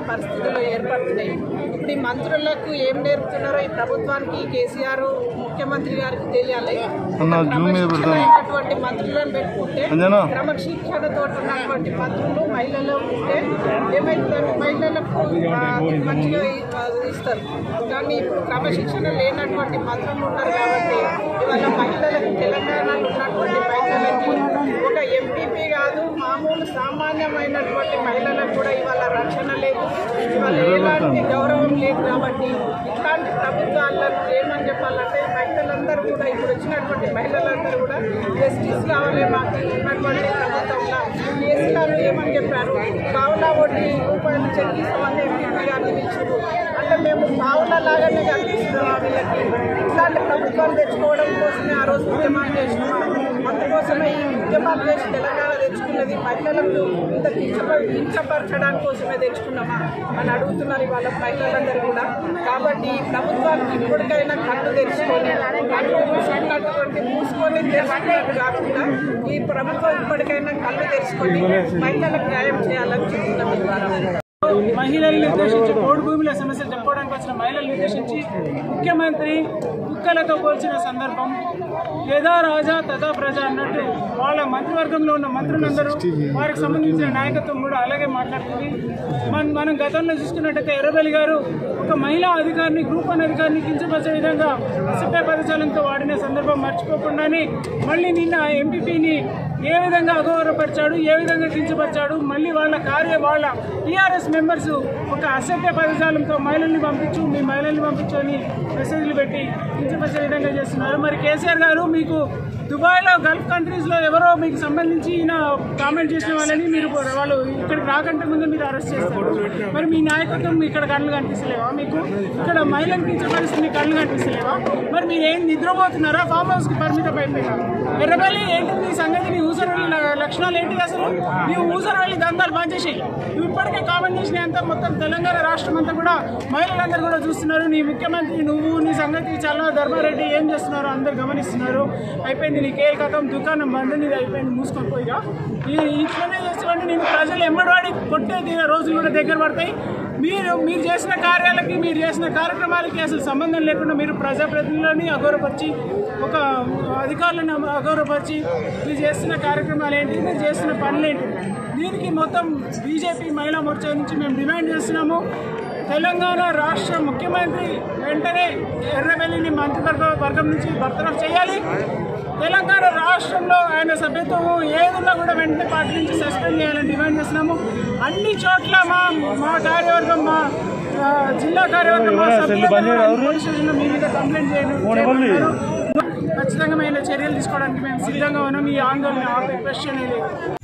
పరిస్థితులు ఏర్పడుతున్నాయి ఇప్పుడు ఈ మంత్రులకు ఏం నేర్పుతున్నారో ఈ ప్రభుత్వానికి కేసీఆర్ ముఖ్యమంత్రి గారికి తెలియాలి అన్న, జూమ్ మీద పెడతాను. క్రమశిక్షణైనటువంటి మంత్రులను పెట్టుకుంటే అంజనా? క్రమశిక్షణతో ఉన్నటువంటి మంత్రులు మహిళలు ఉంటే ఏమైతుందంటే మహిళలకు ఆ, మంచిగా ఇ- ఆ, ఇస్తారు కానీ ఇప్పుడు క్రమశిక్షణ లేనటువంటి మంత్రులు ఉన్నారు కాబట్టి ఇవాళ మహిళలకు తెలంగాణలో ఉన్నటువంటి మహిళలకి ఒక ఎంపీపీ కాదు మామూలు సామాన్యమైనటువంటి మహిళలకు కూడా ఇవాళ రక్షణ లేదు ఇవాళ ఎలాంటి గౌరవం లేదు కాబట్టి ఇట్లాంటి ప్రభుత్వాలను ఏమని చెప్పాలంటే మహిళలందరూ కూడా ఇప్పుడు వచ్చినటువంటి మహిళలందరూ కూడా జస్టిస్ కావాలి మాకు ఉన్నటువంటి ప్రభుత్వంలో కేసీఆర్ ఏమని చెప్పారు పావులా వడ్డీ రూపాయలు చెల్లిస్తామని ఎంపీ గారిని పిలిచారు అంటే మేము పావుల లాగానే కనిపిస్తున్నాం వీళ్ళకి ఇట్లాంటి ప్రభుత్వాలు తెచ్చుకోవడం కోసమే ఆ రోజు ఉద్యమాలు చేస్తున్నాం అందుకోసమే ఈ ఉద్యమాలు చేసి తెలంగాణ తెచ్చుకున్నది మహిళలకు ఇంత కించప కించపరచడానికి కోసమే తెచ్చుకున్నామా అని అడుగుతున్నారు ఇవాళ మహిళలందరూ కూడా కాబట్టి ఈ ప్రభుత్వానికి ఇప్పటికైనా కళ్ళు తెరుచుకొని కళ్ళు మూసుకున్నటువంటి మూసుకొని తెరుచుకున్నట్టు కాకుండా ఈ ప్రభుత్వం ఇప్పటికైనా కళ్ళు తెరుచుకొని మహిళలకు న్యాయం చేయాలని చెప్తున్నాం ఈ ద్వారా మహిళల్ని ఉద్దేశించి బోర్డు భూముల సమస్యలు చెప్పుకోవడానికి వచ్చిన మహిళల్ని ఉద్దేశించి ముఖ్యమంత్రి కుక్కలతో పోల్చిన సందర్భం యథా రాజా తథా ప్రజ అన్నట్టు వాళ్ళ మంత్రివర్గంలో ఉన్న మంత్రులందరూ వారికి సంబంధించిన నాయకత్వం కూడా అలాగే మాట్లాడుతుంది మన మనం గతంలో చూసుకున్నట్టయితే ఎర్రబెల్లి గారు ఒక మహిళా అధికారిని గ్రూప్ వన్ అధికారిని కించపరిచే విధంగా అసభ్య పదజాలంతో వాడిన సందర్భం మర్చిపోకుండానే మళ్ళీ నిన్న ఎంపీపీని ఏ విధంగా అగౌరవపరిచాడు ఏ విధంగా కించపరిచాడు మళ్ళీ వాళ్ళ కార్య వాళ్ళ టీఆర్ఎస్ మెంబర్స్ ఒక అసభ్య పదజాలంతో మహిళల్ని పంపించు మీ మహిళల్ని పంపించు అని మెసేజ్లు పెట్టి కించపరిచే విధంగా చేస్తున్నారు మరి కేసీఆర్ గారు మీకు దుబాయ్లో గల్ఫ్ కంట్రీస్లో ఎవరో మీకు సంబంధించి ఈయన కామెంట్ చేసిన వాళ్ళని మీరు వాళ్ళు ఇక్కడికి రాకంటే ముందు మీరు అరెస్ట్ చేస్తారు మరి మీ నాయకత్వం ఇక్కడ కళ్ళు కనిపిస్తలేవా మీకు ఇక్కడ మహిళలు కించపరిస్తే మీ కళ్ళు కనిపిస్తలేవా మరి మీరు ఏం నిద్రపోతున్నారా ఫామ్ హౌస్కి పరిమితం అయిపోయినారు ఎర్రబెల్లి ఏంటి నీ సంగతి నీ ఊసరవెల్లి ల- లక్షణాలు ఏంటి అసలు నీవు ఊసరవెల్లి దందాలు పనిచేసి నువ్వు ఇప్పటికే కామెంట్ చేసిన అంతా మొత్తం తెలంగాణ రాష్ట్రం అంతా కూడా మహిళలందరూ కూడా చూస్తున్నారు నీ ముఖ్యమంత్రి నువ్వు నీ సంగతి చల్ల ధర్మారెడ్డి ఏం చేస్తున్నారు అందరు గమనిస్తున్నారు అయిపోయింది నీ కేల్ కథం దుకాణం బండి నీది అయిపోయింది మూసుకొని పోయిగా ఈ ఇట్లనే చేసేవాడిని నేను ప్రజలు ఎమ్మడివాడి కొట్టే దిన రోజులు కూడా దగ్గర పడతాయి మీరు మీరు చేసిన కార్యాలకి మీరు చేసిన కార్యక్రమాలకి అసలు సంబంధం లేకుండా మీరు ప్రజాప్రతినిధులని అగౌరవపరిచి ఒక అధికారులను అగౌరవపరిచి మీరు చేస్తున్న కార్యక్రమాలు ఏంటి మీరు చేస్తున్న పనులు ఏంటి దీనికి మొత్తం బీజేపీ మహిళా మోర్చా నుంచి మేము డిమాండ్ చేస్తున్నాము తెలంగాణ రాష్ట్ర ముఖ్యమంత్రి వెంటనే ఎర్రబెల్లిని మంత్రివర్గ వర్గం నుంచి బర్తరఫ్ చేయాలి తెలంగాణ రాష్ట్రంలో ఆయన సభ్యత్వం ఏదున్నా కూడా వెంటనే పార్టీ నుంచి సస్పెండ్ చేయాలని డిమాండ్ చేస్తున్నాము అన్ని చోట్ల మా మా కార్యవర్గం మా ఆ, జిల్లా కార్యవర్గం మా సభ్యులందరూ కూడా పోలీస్ స్టేషన్లో మీ మీద కంప్లైంట్ చేయడం ఖచ్చితంగా చర్యలు తీసుకోవడానికి మేము సిద్ధంగా ఉన్నాం ఈ ఆందోళన ఆపే క్వశ్చన్ ఇది